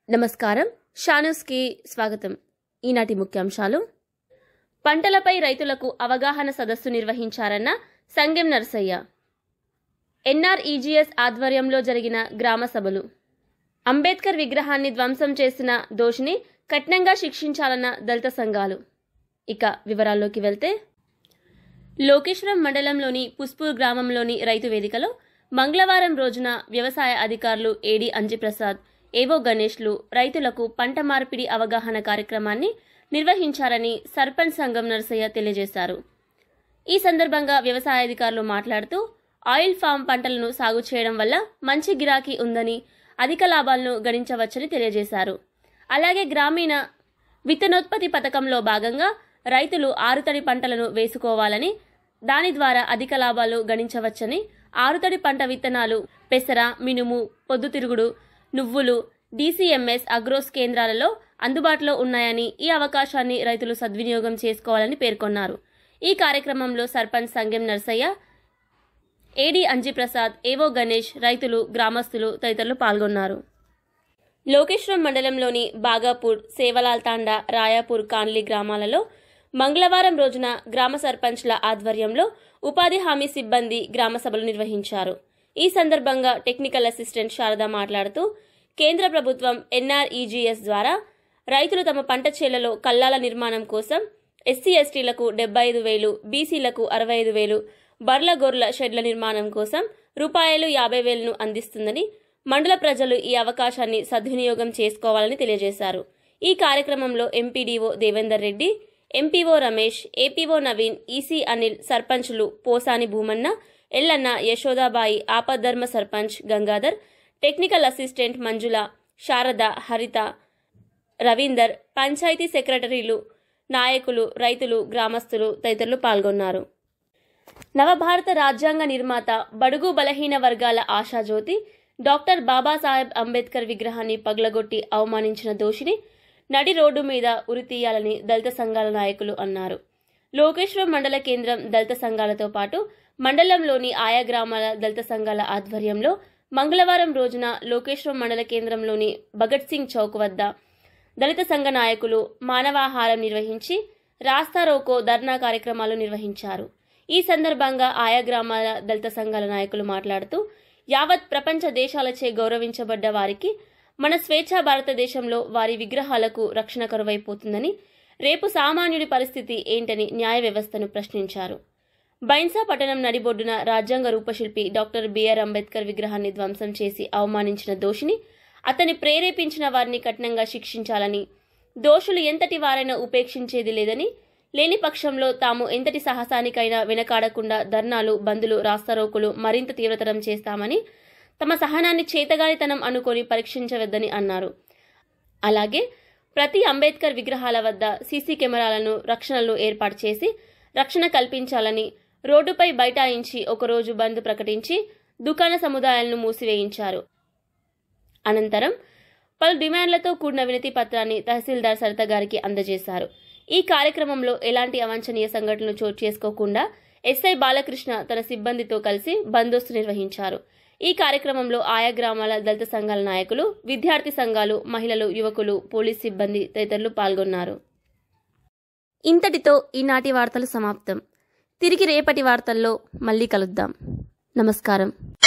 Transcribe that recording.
నమస్కారం షానూస్కి స్వాగతం ఈనాటి ముఖ్యాంశాలు పంటలపై రైతులకు అవగాహన సదస్సు నిర్వహించారన్న సంగెం నరసయ్య ఎన్ఆర్ఈజీఎస్ ఆధ్వర్యంలో జరిగిన గ్రామ సభలు అంబేద్కర్ విగ్రహాన్ని ధ్వంసం చేసిన దోషిని కఠినంగా శిక్షించాలన్న దళిత సంఘాలు ఇక వివరాల్లోకి వెళ్తే లోకేశ్వరం మండలంలోని పుష్పూర్ గ్రామంలోని రైతు వేదికలో మంగళవారం రోజున వ్యవసాయ అధికారులు ఏడి అంజిప్రసాద్ ఏవో గణేష్లు రైతులకు పంట మార్పిడి అవగాహన కార్యక్రమాన్ని నిర్వహించారని సర్పంచ్ సంఘం నరసయ్య తెలియజేశారు ఈ సందర్భంగా వ్యవసాయ అధికారులు మాట్లాడుతూ ఆయిల్ ఫామ్ పంటలను సాగు చేయడం వల్ల మంచి గిరాకీ ఉందని అధిక లాభాలను గణించవచ్చని తెలియజేశారు అలాగే గ్రామీణ విత్తనోత్పత్తి పథకంలో భాగంగా రైతులు ఆరుతడి పంటలను వేసుకోవాలని దాని ద్వారా అధిక లాభాలు గణించవచ్చని ఆరుతడి పంట విత్తనాలు పెసర మినుము పొద్దుతిరుగుడు నువ్వులు డీసీఎంఎస్ అగ్రోస్ కేంద్రాలలో అందుబాటులో ఉన్నాయని ఈ అవకాశాన్ని రైతులు సద్వినియోగం చేసుకోవాలని పేర్కొన్నారు ఈ కార్యక్రమంలో సర్పంచ్ సంగెం నర్సయ్య ఏడి అంజిప్రసాద్ ఏవో గణేష్ రైతులు గ్రామస్తులు తదితరులు పాల్గొన్నారు లోకేశ్వరం మండలంలోని బాగాపూర్ సేవలాల్ తాండా రాయాపూర్ కాన్లీ గ్రామాలలో మంగళవారం రోజున గ్రామ సర్పంచ్ల ఆధ్వర్యంలో ఉపాధి హామీ సిబ్బంది గ్రామ సభలు నిర్వహించారు ఈ సందర్భంగా టెక్నికల్ అసిస్టెంట్ శారద మాట్లాడుతూ కేంద్ర ప్రభుత్వం ఎన్ఆర్ఈజీఎస్ ద్వారా రైతులు తమ పంట చేలలో కల్లాల నిర్మాణం కోసం ఎస్సీ ఎస్టీలకు డెబ్బై ఐదు వేలు బీసీలకు అరవై ఐదు వేలు బర్ల గొర్ల షెడ్ల నిర్మాణం కోసం రూపాయలు యాభై వేలను అందిస్తుందని మండల ప్రజలు ఈ అవకాశాన్ని సద్వినియోగం చేసుకోవాలని తెలియజేశారు ఈ కార్యక్రమంలో MPDO Devender Reddy MPO Ramesh APO Naveen EC Anil సర్పంచులు పోసాని భూమన్న ఎల్లన్న యశోదాబాయి ఆపద్ధర్మ సర్పంచ్ గంగాధర్ టెక్నికల్ అసిస్టెంట్ మంజుల శారద హరిత రవీందర్ పంచాయతీ సెక్రటరీలు నాయకులు రైతులు గ్రామస్తులు తదితరులు పాల్గొన్నారు నవభారత రాజ్యాంగ నిర్మాత బడుగు బలహీన వర్గాల ఆశాజ్యోతి డాక్టర్ బాబాసాహెబ్ అంబేద్కర్ విగ్రహాన్ని పగలగొట్టి అవమానించిన దోషిని నడి రోడ్డు మీద ఉరితీయాలని దళిత సంఘాల నాయకులు అన్నారు లోకేశ్వరం మండల కేంద్రం దళిత సంఘాలతో పాటు మండలంలోని ఆయా గ్రామాల దళిత సంఘాల ఆధ్వర్యంలో మంగళవారం రోజున లోకేశ్వరం మండల కేంద్రంలోని భగత్ సింగ్ చౌక్ వద్ద దళిత సంఘ నాయకులు మానవాహారం నిర్వహించి రాస్తా రోకో ధర్నా కార్యక్రమాలు నిర్వహించారు ఈ సందర్భంగా ఆయా గ్రామాల దళిత సంఘాల నాయకులు మాట్లాడుతూ యావత్ ప్రపంచ దేశాలచే గౌరవించబడ్డ వారికి మన స్వేచ్ఛా భారతదేశంలో వారి విగ్రహాలకు రక్షణ కరువైపోతుందని రేపు సామాన్యుడి పరిస్థితి ఏంటని న్యాయ వ్యవస్థను ప్రశ్నించారు బైన్సా పట్టణం నడిబొడ్డున రాజ్యాంగ రూపశిల్పి డాక్టర్ బిఆర్ అంబేద్కర్ విగ్రహాన్ని ధ్వంసం చేసి అవమానించిన దోషిని అతని ప్రేరేపించిన వారిని కఠినంగా శిక్షించాలని దోషులు ఎంతటి వారైనా ఉపేక్షించేది లేదని లేని పక్షంలో తాము ఎంతటి సాహసానికైనా వెనకాడకుండా ధర్నాలు బందులు రాస్తారోకులు మరింత తీవ్రతరం చేస్తామని తమ సహనాన్ని చేతగానితనం అనుకొని పరీక్షించవద్దని అన్నారు అలాగే ప్రతి అంబేద్కర్ విగ్రహాల వద్ద సీసీ కెమెరాలను రక్షణలు ఏర్పాటు చేసి రక్షణ కల్పించాలని రోడ్డుపై బైఠాయించి ఒకరోజు బంద్ ప్రకటించి దుకాణ సముదాయాలను మూసివేయించారు అనంతరం పలు డిమాండ్లతో కూడిన వినతి పత్రాన్ని తహసీల్దార్ సరిత గారికి అందజేశారు ఈ కార్యక్రమంలో ఎలాంటి అవాంఛనీయ సంఘటనలు చోటు చేసుకోకుండా ఎస్ఐ బాలకృష్ణ తన సిబ్బందితో కలిసి బందోస్తు నిర్వహించారు ఈ కార్యక్రమంలో ఆయా గ్రామాల దళిత సంఘాల నాయకులు విద్యార్థి సంఘాలు మహిళలు యువకులు పోలీస్ సిబ్బంది తదితరులు పాల్గొన్నారు ఇంతటితో ఈనాటి వార్తలు సమాప్తం తిరిగి రేపటి వార్తల్లో మళ్ళీ కలుద్దాం నమస్కారం